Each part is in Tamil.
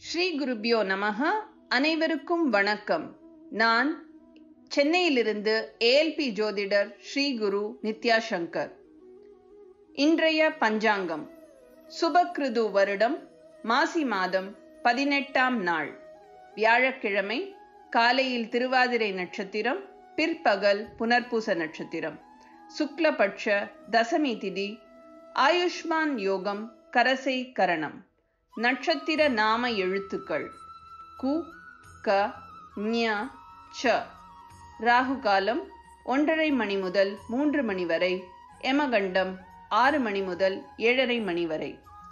ஸ்ரீ குருபியோ நமஹ அனைவருக்கும் வணக்கம் நான் சென்னையிலிருந்து ஏஎல்பி ஜோதிடர் ஸ்ரீ குரு நித்யா சங்கர் இன்றைய பஞ்சாங்கம் சுபக்ருது வருடம் மாசி மாதம் பதினெட்டாம் நாள் வியாழக்கிழமை காலையில் திருவாதிரை நட்சத்திரம் பிற்பகல் புனர்பூச நட்சத்திரம் சுக்லபட்ச தசமி திதி ஆயுஷ்மான் யோகம் கரசை கரணம் நட்சத்திர நாம எழுத்துக்கள் கு க ஞ ச ராகு காலம் ஒன்றரை மணி முதல் மூன்று மணி வரை எமகண்டம் ஆறு மணி முதல் ஏழரை மணி வரை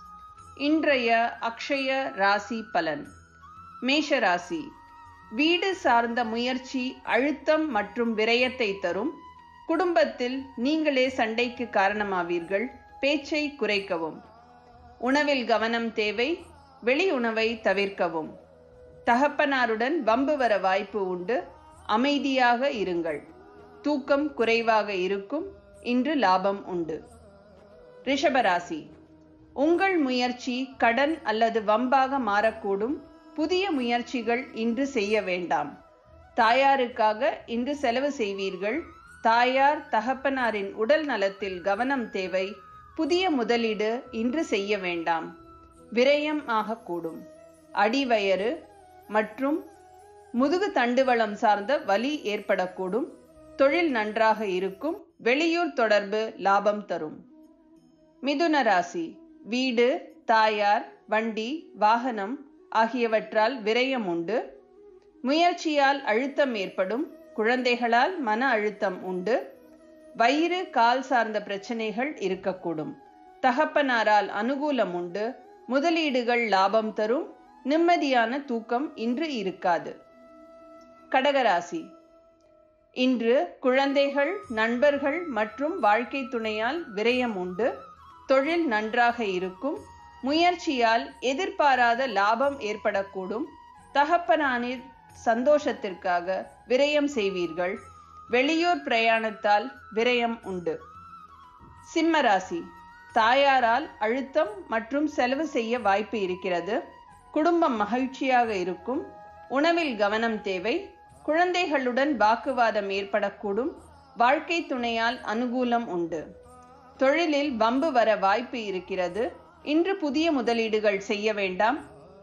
இன்றைய அக்ஷய ராசி பலன் மேஷ ராசி வீடு சார்ந்த முயற்சி அழுத்தம் மற்றும் விரயத்தை தரும் குடும்பத்தில் நீங்களே சண்டைக்கு காரணமாவீர்கள் பேச்சை குறைக்கவும் உணவில் கவனம் தேவை வெளி உணவை தவிர்க்கவும் தகப்பனாருடன் வம்பு வர வாய்ப்பு உண்டு அமைதியாக இருங்கள் தூக்கம் குறைவாக இருக்கும் இன்று லாபம் உண்டு ரிஷபராசி உங்கள் முயற்சி கடன் அல்லது வம்பாக மாறக்கூடும் புதிய முயற்சிகள் இன்று செய்ய வேண்டாம் தாயாருக்காக இன்று செலவு செய்வீர்கள் தாயார் தகப்பனாரின் உடல் நலத்தில் கவனம் தேவை புதிய முதலீடு இன்று செய்ய வேண்டாம் விரயம் ஆகக்கூடும் அடிவயறு மற்றும் முதுகு தண்டுவளம் சார்ந்த வலி ஏற்படக்கூடும் தொழில் நன்றாக இருக்கும் வெளியூர் தொடர்பு லாபம் தரும் மிதுன ராசி வீடு தாயார் வண்டி வாகனம் ஆகியவற்றால் விரயம் உண்டு முயற்சியால் அழுத்தம் ஏற்படும் குழந்தைகளால் மன அழுத்தம் உண்டு வயிறு கால் சார்ந்த பிரச்சனைகள் இருக்கக்கூடும் தகப்பனாரால் அனுகூலம் உண்டு முதலீடுகள் லாபம் தரும் நிம்மதியான தூக்கம் இன்று இருக்காது கடகராசி இன்று குழந்தைகள் நண்பர்கள் மற்றும் வாழ்க்கை துணையால் விரயம் உண்டு தொழில் நன்றாக இருக்கும் முயற்சியால் எதிர்பாராத லாபம் ஏற்படக்கூடும் தகப்பனானின் சந்தோஷத்திற்காக விரயம் செய்வீர்கள் வெளியூர் பிரயாணத்தால் விரயம் உண்டு சிம்மராசி தாயாரால் அழுத்தம் மற்றும் செலவு செய்ய வாய்ப்பு இருக்கிறது குடும்பம் மகிழ்ச்சியாக இருக்கும் உணவில் கவனம் தேவை குழந்தைகளுடன் வாக்குவாதம் ஏற்படக்கூடும் வாழ்க்கை துணையால் அனுகூலம் உண்டு தொழிலில் வம்பு வர வாய்ப்பு இருக்கிறது இன்று புதிய முதலீடுகள் செய்ய வேண்டாம்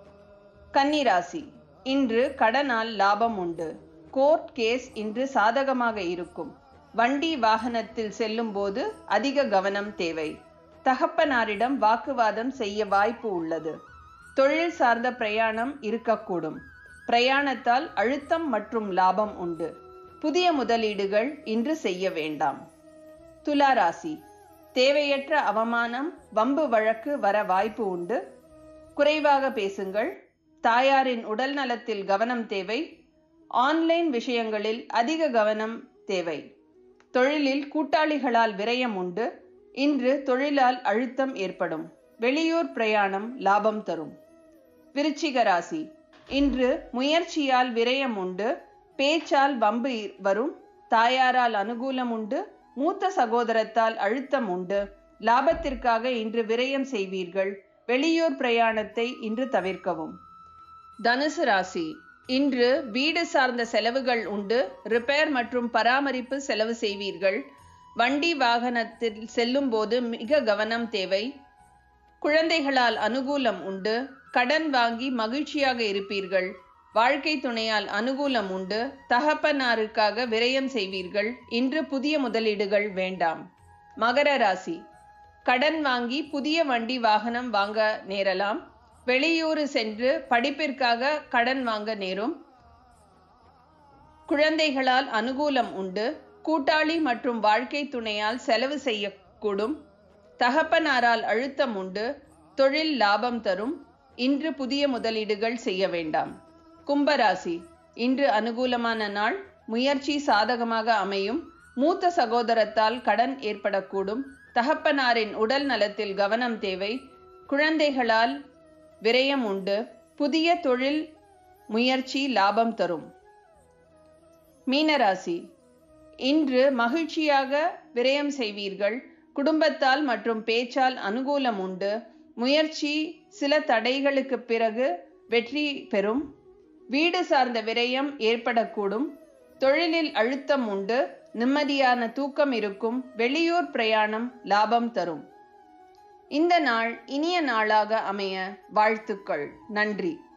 கன்னிராசி இன்று கடனால் லாபம் உண்டு கோர்ட் கேஸ் இன்று சாதகமாக இருக்கும் வண்டி வாகனத்தில் செல்லும் போது அதிக கவனம் தேவை தகப்பனாரிடம் வாக்குவாதம் செய்ய வாய்ப்பு உள்ளது தொழில் சார்ந்த பிரயாணம் இருக்கக்கூடும் பிரயாணத்தால் அழுத்தம் மற்றும் லாபம் உண்டு புதிய முதலீடுகள் இன்று செய்ய வேண்டாம் துலாராசி தேவையற்ற அவமானம் வம்பு வழக்கு வர வாய்ப்பு உண்டு குறைவாக பேசுங்கள் தாயாரின் உடல் நலத்தில் கவனம் தேவை ஆன்லைன் விஷயங்களில் அதிக கவனம் தேவை தொழிலில் கூட்டாளிகளால் விரயம் உண்டு இன்று தொழிலால் அழுத்தம் ஏற்படும் வெளியூர் பிரயாணம் லாபம் தரும் விருச்சிக ராசி இன்று முயற்சியால் விரயம் உண்டு பேச்சால் வம்பு வரும் தாயாரால் அனுகூலம் உண்டு மூத்த சகோதரத்தால் அழுத்தம் உண்டு லாபத்திற்காக இன்று விரயம் செய்வீர்கள் வெளியூர் பிரயாணத்தை இன்று தவிர்க்கவும் தனுசு ராசி இன்று வீடு சார்ந்த செலவுகள் உண்டு ரிப்பேர் மற்றும் பராமரிப்பு செலவு செய்வீர்கள் வண்டி வாகனத்தில் செல்லும் போது மிக கவனம் தேவை குழந்தைகளால் அனுகூலம் உண்டு கடன் வாங்கி மகிழ்ச்சியாக இருப்பீர்கள் வாழ்க்கை துணையால் அனுகூலம் உண்டு தகப்பனாருக்காக விரயம் செய்வீர்கள் இன்று புதிய முதலீடுகள் வேண்டாம் மகர ராசி கடன் வாங்கி புதிய வண்டி வாகனம் வாங்க நேரலாம் வெளியூர் சென்று படிப்பிற்காக கடன் வாங்க நேரும் குழந்தைகளால் அனுகூலம் உண்டு கூட்டாளி மற்றும் வாழ்க்கை துணையால் செலவு செய்யக்கூடும் தகப்பனாரால் அழுத்தம் உண்டு தொழில் லாபம் தரும் இன்று புதிய முதலீடுகள் செய்ய வேண்டாம் கும்பராசி இன்று அனுகூலமான நாள் முயற்சி சாதகமாக அமையும் மூத்த சகோதரத்தால் கடன் ஏற்படக்கூடும் தகப்பனாரின் உடல் நலத்தில் கவனம் தேவை குழந்தைகளால் விரயம் உண்டு புதிய தொழில் முயற்சி லாபம் தரும் மீனராசி இன்று மகிழ்ச்சியாக விரயம் செய்வீர்கள் குடும்பத்தால் மற்றும் பேச்சால் அனுகூலம் உண்டு முயற்சி சில தடைகளுக்கு பிறகு வெற்றி பெறும் வீடு சார்ந்த விரயம் ஏற்படக்கூடும் தொழிலில் அழுத்தம் உண்டு நிம்மதியான தூக்கம் இருக்கும் வெளியூர் பிரயாணம் லாபம் தரும் இந்த நாள் இனிய நாளாக அமைய வாழ்த்துக்கள் நன்றி